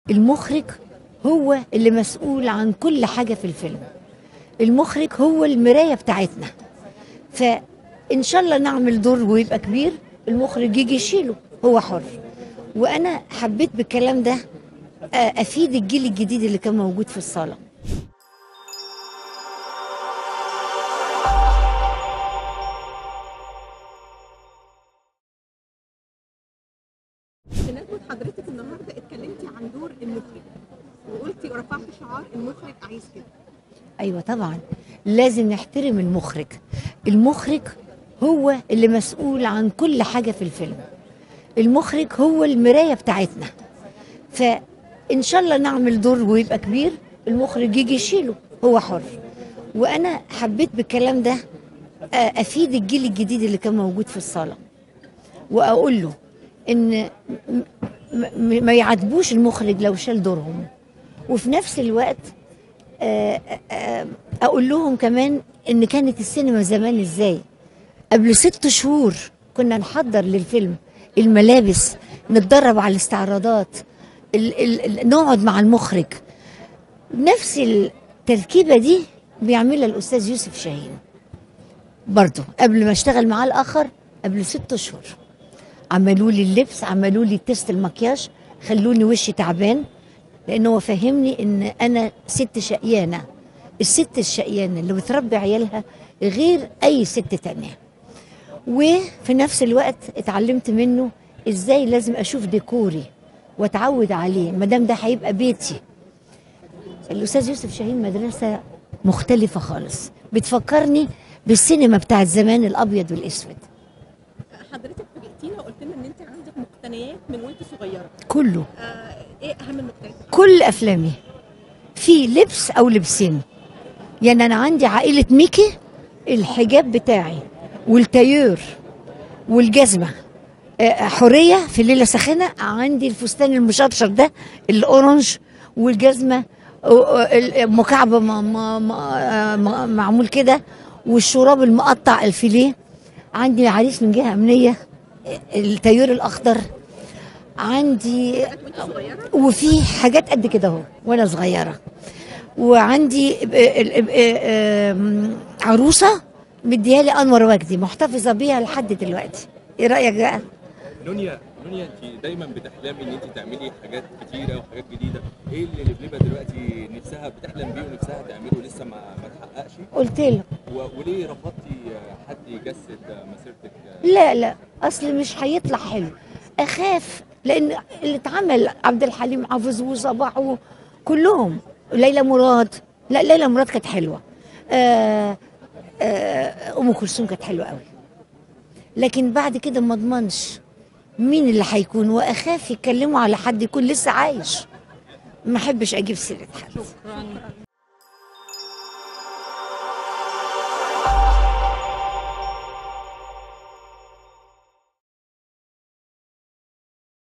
المخرج هو اللي مسؤول عن كل حاجة في الفيلم المخرج هو المراية بتاعتنا فإن شاء الله نعمل دور ويبقى كبير المخرج يجي يشيله هو حر وأنا حبيت بالكلام ده آه، أفيد الجيل الجديد اللي كان موجود في الصالة في ندوة حضرتك النهارده اتكلمتي عن دور المخرج وقلتي ورفعتي شعار المخرج عايز كده أيوة طبعا لازم نحترم المخرج المخرج هو اللي مسؤول عن كل حاجة في الفيلم المخرج هو المراية بتاعتنا فإن شاء الله نعمل دور ويبقى كبير المخرج يجي يشيله هو حر وأنا حبيت بالكلام ده آه، أفيد الجيل الجديد اللي كان موجود في الصالة وأقول له إن م- م- ما يعاتبوش المخرج لو شال دورهم وفي نفس الوقت آه، آه، اقول لهم كمان ان كانت السينما زمان ازاي قبل ست شهور كنا نحضر للفيلم الملابس نتدرب على الاستعراضات ال ال ال نقعد مع المخرج نفس التركيبه دي بيعملها الاستاذ يوسف شاهين برضه قبل ما اشتغل معاه الاخر قبل ست شهور عملوا لي اللبس عملوا لي تيست المكياج خلوني وشي تعبان لان هو فهمني ان انا ست شقيانه الست الشقيانه اللي بتربي عيالها غير اي ست تانية وفي نفس الوقت اتعلمت منه ازاي لازم اشوف ديكوري واتعود عليه ما دام ده هيبقى بيتي الاستاذ يوسف شاهين مدرسه مختلفه خالص بتفكرني بالسينما بتاعت زمان الابيض والاسود حضرتك فاجئتينا وقلت لنا ان انت عندك مقتنيات من وانت صغيره كله آه ايه اهم المقتنيات كل افلامي في لبس او لبسين يعني انا عندي عائله ميكي الحجاب بتاعي والتايور والجزمه آه، حوريه في ليله ساخنه عندي الفستان المشرشر ده الاورنج والجزمه آه، آه، مكعبه م- م- م- آه، م- معمول كده والشراب المقطع الفيليه عندي عريس من جهه امنيه آه، التايور الاخضر عندي وانت صغيره وفي حاجات قد كده اهو وانا صغيره وعندي ب- ال- ب- آم، عروسه مديها لي انور وجدي محتفظه بيها لحد دلوقتي ايه رايك بقى نونيا نونيا انت دايما بتحلمي ان انت تعملي حاجات كتيره وحاجات جديده ايه اللي لبلبه دلوقتي نفسها بتحلم بيه ونفسها تعمله لسه ما ما اتحققش قلت له و- وليه رفضتي حد يجسد مسيرتك لا لا اصل مش هيطلع حلو اخاف لان اللي اتعمل عبد الحليم حافظ وصباح كلهم ليلى مراد لا ليلى مراد كانت حلوه آه آه ام كلثوم كانت حلوه قوي لكن بعد كده ما اضمنش مين اللي هيكون واخاف يتكلموا على حد يكون لسه عايش ما احبش اجيب سيره حد